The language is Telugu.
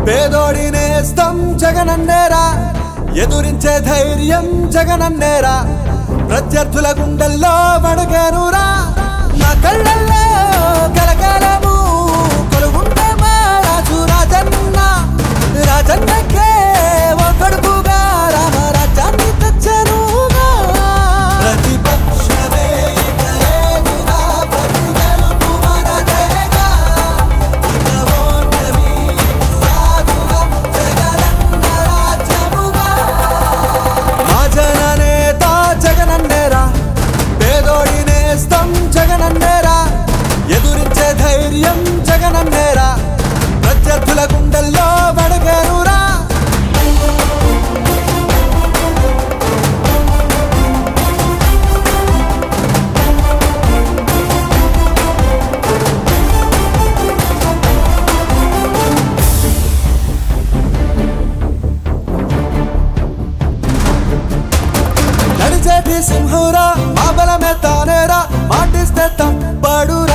పేదోడి నేస్తం జగనన్నేరా ఎదురించే ధైర్యం జగనన్నేరా ప్రత్యర్థుల గుండెల్లో వణుకేనురా నా కళ్ళల్లో కలకాలము కొలుగుండే మా రాజు రాజన్న రాజన్నకే ఒకడుపుగా రామరాజ్యాన్ని తెచ్చనుగా ప్రతిపక్షమే ఇక ఏదిరా, ప్రతి గెలుపు మనదేగా. ఇక ఓటమి రాదుగా, జగనన్న రాజ్యముగా. మా జననేత జగనన్నేరా పేదోడి నేస్తం జగనన్నేరా ఎదురించే ధైర్యం జగనన్నేరా ప్రత్యర్థుల గుండెల్లో వడగనురా నడిచేటి సింహురా మా బలమే తానేరా మాటిస్తే తప్పడురా